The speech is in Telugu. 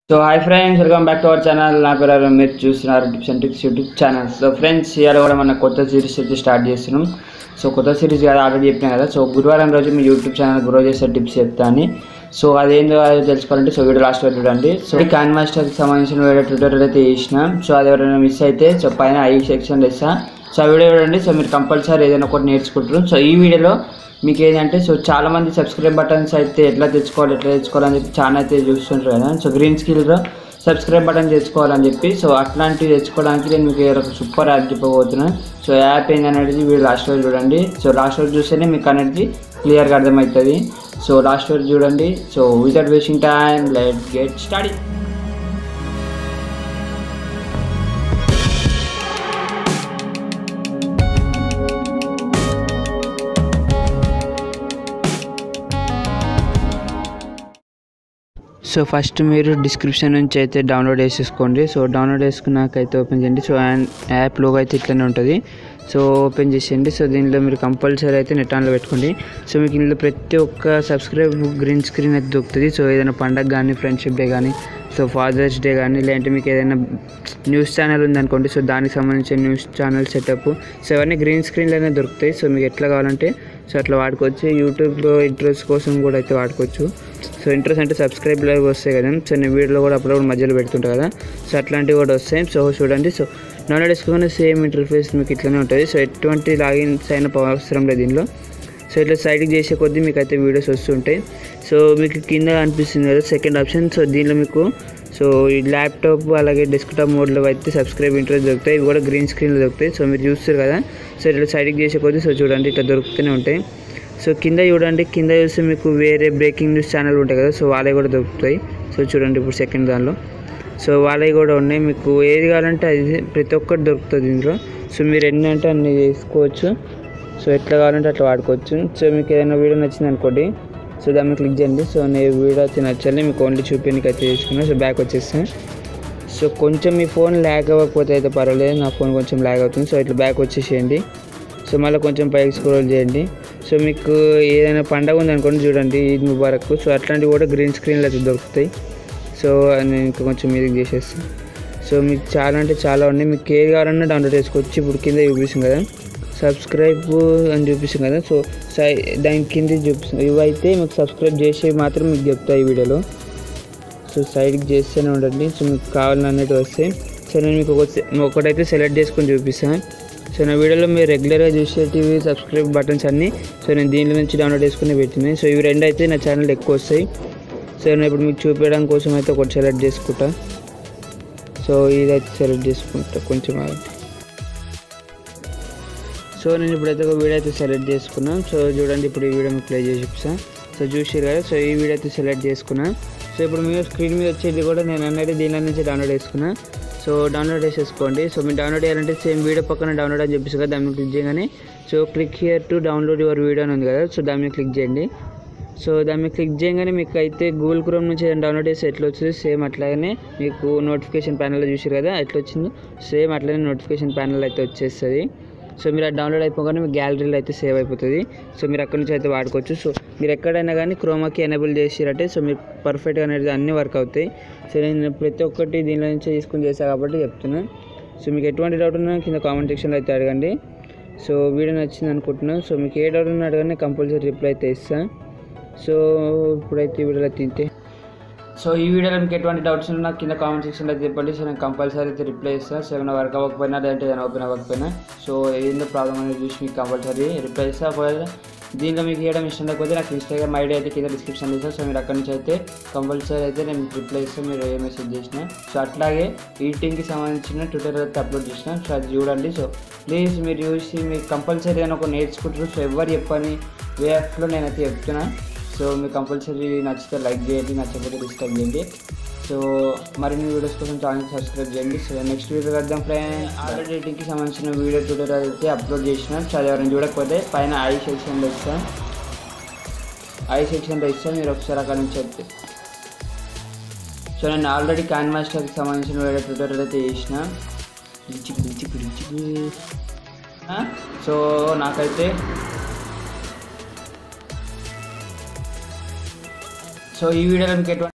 So hi friends welcome back to our channel నా పేరు అరుణ్. మీరు చూస్తున్నారు tips and tips YouTube channel so friends ఇవాళ కూడా మన కొత్త సిరీస్ అయితే స్టార్ట్ చేస్తున్నాం సో కొత్త సిరీస్ కదా ఆల్రెడీ చెప్పినా కదా సో గురువారం రోజు మీ యూట్యూబ్ ఛానల్ గ్రో చేసే టిప్స్ చెప్తా అని సో అదేందో అది తెలుసుకోవాలంటే సో వీడియో లాస్ట్ వరకు చూడండి సో ఈ కాన్ మాస్టర్కి సంబంధించిన వీడియో ట్యూటోరియల్ అయితే చేసిన సో అది ఎవరైనా మిస్ అయితే సో పైన ఐ సెక్షన్ ఇస్తా సో ఆ వీడియో చూడండి సో మీరు కంపల్సరీ ఏదైనా ఒకటి నేర్చుకుంటారు సో ఈ వీడియోలో మీకు ఏంటంటే సో చాలా మంది సబ్స్క్రైబ్ బటన్స్ అయితే ఎట్లా తెచ్చుకోవాలి ఎట్లా తెచ్చుకోవాలని చెప్పి చాలా అయితే చూస్తుంటారు కదా సో గ్రీన్ స్కిల్లో సబ్స్క్రైబ్ బటన్ తెచ్చుకోవాలని చెప్పి సో అట్లాంటివి తెచ్చుకోవడానికి నేను మీకు ఒక సూపర్ యాప్ చెప్పబోతున్నాను సో యాప్ ఏంటనేది వీడియో లాస్ట్ రోజు చూడండి సో లాస్ట్ రోజు చూస్తేనే మీకు అనేది క్లియర్గా అర్థమవుతుంది సో లాస్ట్ రోజు చూడండి so without wasting time let get start so first మీరు డిస్క్రిప్షన్ నుంచి అయితే డౌన్లోడ్ చేసేసుకోండి సో డౌన్లోడ్ చేసుకున్నాక అయితే ఓపెన్ చేయండి సో యాప్ లోగో అయితే ఇట్లనే ఉంటుంది సో ఓపెన్ చేసేయండి సో దీనిలో మీరు కంపల్సరీ అయితే నెట్ ఆన్లో పెట్టుకోండి సో మీకు ఇందులో ప్రతి ఒక్క సబ్స్క్రైబ్ గ్రీన్ స్క్రీన్ అయితే దొరుకుతుంది సో ఏదైనా పండగ కానీ ఫ్రెండ్షిప్ డే కానీ సో ఫాదర్స్ డే కానీ లేదంటే మీకు ఏదైనా న్యూస్ ఛానల్ ఉందనుకోండి సో దానికి సంబంధించిన న్యూస్ ఛానల్ సెటప్ సో అవన్నీ గ్రీన్ స్క్రీన్లోనే దొరుకుతాయి సో మీకు ఎట్లా కావాలంటే సో అట్లా వాడుకోవచ్చు యూట్యూబ్లో ఇంట్రెస్ట్ కోసం కూడా అయితే వాడుకోవచ్చు సో ఇంట్రెస్ట్ అంటే సబ్స్క్రైబ్ లైవ్ వస్తాయి కదా సో నేను వీడియోలో కూడా అప్పుడప్పుడు మధ్యలో పెడుతుంటా కదా సో అట్లాంటివి కూడా వస్తాయి సో చూడండి సో డౌన్లోడ్ చేసుకుని సేమ్ ఇంటర్ఫేస్ మీకు ఇట్లనే ఉంటుంది సో ఎటువంటి లాగిన్స్ అయిన అవసరం లేదు దీనిలో సో ఇట్లా సైడ్కి చేసే కొద్దీ మీకు అయితే వీడియోస్ వస్తుంటాయి సో మీకు కింద అనిపిస్తుంది కదా సెకండ్ ఆప్షన్ సో దీనిలో మీకు సో ఈ ల్యాప్టాప్ అలాగే డెస్క్టాప్ మోడ్లో అయితే సబ్స్క్రైబ్ ఇంట్రెస్ట్ దొరుకుతాయి ఇవి కూడా గ్రీన్ స్క్రీన్లో దొరుకుతాయి సో మీరు చూస్తారు కదా సో ఇట్లా సైడ్కి చేసే కొద్దీ సో చూడండి ఇట్లా దొరుకుతూనే ఉంటాయి సో కింద చూడండి కింద చూస్తే మీకు వేరే బ్రేకింగ్ న్యూస్ ఛానల్ ఉంటాయి కదా సో వాళ్ళవి కూడా దొరుకుతాయి సో చూడండి ఇప్పుడు సెకండ్ దానిలో సో వాళ్ళవి కూడా ఉన్నాయి మీకు ఏది కావాలంటే అది ప్రతి ఒక్కటి దొరుకుతుంది ఇందులో సో మీరు ఎన్ని అంటే అన్ని చేసుకోవచ్చు సో ఎట్లా కావాలంటే అట్లా వాడుకోవచ్చు సో మీకు ఏదైనా వీడియో నచ్చింది అనుకోండి సో దాన్ని క్లిక్ చేయండి సో నేను వీడియో అయితే నచ్చాలి మీకు ఓన్లీ చూపించడానికి అయితే తీసుకున్నాను సో బ్యాక్ వచ్చేస్తాను సో కొంచెం మీ ఫోన్ ల్యాగ్ అవ్వకపోతే అయితే పర్వాలేదు నా ఫోన్ కొంచెం ల్యాగ్ అవుతుంది సో ఇట్లా బ్యాక్ వచ్చేసేయండి సో మళ్ళీ కొంచెం పైకి స్క్రోల్ చేయండి సో మీకు ఏదైనా పండగ ఉందనుకోండి చూడండి ఈద్ ముబారక్ సో అట్లాంటివి కూడా గ్రీన్ స్క్రీన్లో అయితే దొరుకుతాయి సో నేను ఇంకా కొంచెం మీదకి చేసేస్తాను సో మీకు చాలా అంటే చాలా ఉన్నాయి మీకు ఏది కావాలన్నా డౌన్లోడ్ చేసుకోవచ్చు ఇప్పుడు కింద చూపిస్తుంది కదా సబ్స్క్రైబ్ అని చూపిస్తుంది కదా సో సై దాని కింద చూపిస్తుంది ఇవైతే మీకు సబ్స్క్రైబ్ చేసి మాత్రం మీకు చెప్తాయి ఈ వీడియోలో సో సైడ్కి చేస్తూనే ఉండండి సో మీకు కావాలని అన్నట్టు వస్తాయి సో నేను మీకు ఒక ఒకటైతే సెలెక్ట్ చేసుకొని చూపిస్తాను సో నా వీడియోలో మీరు రెగ్యులర్గా చూసేటివి సబ్స్క్రైబ్ బటన్స్ అన్నీ సో నేను దీనిలో నుంచి డౌన్లోడ్ చేసుకుని పెట్టినాయి సో ఇవి రెండు అయితే నా ఛానల్ ఎక్కువ వస్తాయి సో నేను ఇప్పుడు మీకు చూపించడం కోసం అయితే ఒకటి సెలెక్ట్ చేసుకుంటా సో ఇదైతే సెలెక్ట్ చేసుకుంటా కొంచెం ఆగండి. సో నేను ఇప్పుడైతే ఒక వీడియో అయితే సెలెక్ట్ చేసుకున్నాను సో చూడండి ఇప్పుడు ఈ వీడియో మీకు ప్లే చేసి చూపిస్తాను సో చూసారు కదా సో ఈ వీడియో అయితే సెలెక్ట్ చేసుకున్నా సో ఇప్పుడు మీరు స్క్రీన్ మీద వచ్చేది కూడా నేను అనేది దీని నుంచి డౌన్లోడ్ చేసుకున్నా సో డౌన్లోడ్ చేసేసుకోండి సో మీరు డౌన్లోడ్ చేయాలంటే సేమ్ వీడియో పక్కన డౌన్లోడ్ అని చెప్పేసి కదా దాన్ని క్లిక్ చేయగానే so click here to download your video అని ఉంది కదా సో దాని మీద క్లిక్ చేయండి సో దాని మీద క్లిక్ చేయగానే మీకు అయితే గూగుల్ క్రోమ్ నుంచి ఏదైనా డౌన్లోడ్ చేస్తే ఎట్లా వచ్చింది సేమ్ అట్లాగనే మీకు నోటిఫికేషన్ ప్యానల్లో చూసారు కదా ఎట్లా వచ్చిందో సేమ్ అట్లనే నోటిఫికేషన్ ప్యానల్ అయితే వచ్చేస్తుంది సో మీరు అది డౌన్లోడ్ అయిపోగానే మీ గ్యాలరీలో అయితే సేవ్ అయిపోతుంది సో మీరు అక్కడ నుంచి అయితే వాడుకోవచ్చు సో మీరు ఎక్కడైనా కానీ క్రోమాకి ఎనేబుల్ చేసిరంటే సో మీరు పర్ఫెక్ట్గా అనేది అన్నీ వర్క్ అవుతాయి సో నేను ప్రతి ఒక్కటి దీనిలో నుంచి తీసుకుని చేశాను కాబట్టి చెప్తున్నాను సో మీకు ఎటువంటి డౌట్ ఉన్నా కింద కామెంట్ సెక్షన్లో అయితే అడగండి సో వీడియో నచ్చింది అనుకుంటున్నాను సో మీకు ఏ డౌట్ ఉన్నా అడగండి కంపల్సరీ రిప్లై అయితే ఇస్తాను సో ఇప్పుడైతే ఈ వీడియోలో తింటే సో ఈ వీడియోలో మీకు ఎటువంటి డౌట్స్ ఉన్నా కింద కామెంట్ సెక్షన్లో అయితే చెప్పండి సో నేను కంపల్సరీ అయితే రిప్లై ఇస్తాను సో ఏమైనా వర్క్ అవ్వకపోయినా లేదంటే ఏదైనా ఓపెన్ అవ్వకపోయినా సో ఏందో ప్రాబ్లం అనేది చూసి మీకు కంపల్సరీ రిప్లై ఇస్తాను ఒకవేళ దీనిలో మీకు చేయడం ఇష్టం లేకపోతే నాకు ఇన్స్టాగ్రామ్ ఐడి అయితే కింద డిస్క్రిప్షన్ ఇస్తాను సో మీరు అక్కడి నుంచి అయితే కంపల్సరీ అయితే నేను మీకు రిప్లై ఇస్తాను మీరు ఏ మెసేజ్ చేసినా సో అట్లాగే ఈటింగ్కి సంబంధించిన ట్విట్టర్ అయితే అప్లోడ్ చేసిన సో అది చూడండి సో ప్లీజ్ మీరు చూసి మీరు కంపల్సరీ ఏదైనా ఒక నేర్చుకుంటారు సో ఎవరు చెప్పని వే ఆఫ్లో నేనైతే చెప్తున్నా సో మీకు కంపల్సరీ నచ్చితే లైక్ చేయండి నచ్చకపోతే డిస్టర్బ్ చేయండి సో మరిన్ని వీడియోస్ కోసం ఛానల్ సబ్స్క్రైబ్ చేయండి సో నెక్స్ట్ వీడియో వద్దాం ఫ్రెండ్ ఆల్రెడీ ఎడిటింగ్కి సంబంధించిన వీడియో ట్యూటోరియల్ అయితే అప్లోడ్ చేసిన సో అది ఎవరైనా చూడకపోతే పైన ఐ సెక్షన్లో ఇస్తాం ఐ సెక్షన్లో ఇస్తాం మీరు ఒకసారి అక్కడ నుంచి అయితే సో నేను ఆల్రెడీ కాన్ మాస్టర్కి సంబంధించిన వీడియో ట్యూటోరియల్ అయితే చేసిన రిచిక్ రిచిక్ రిచిక్ సో నాకైతే సో ఈ వీడియోలో మీకు ఎటువంటి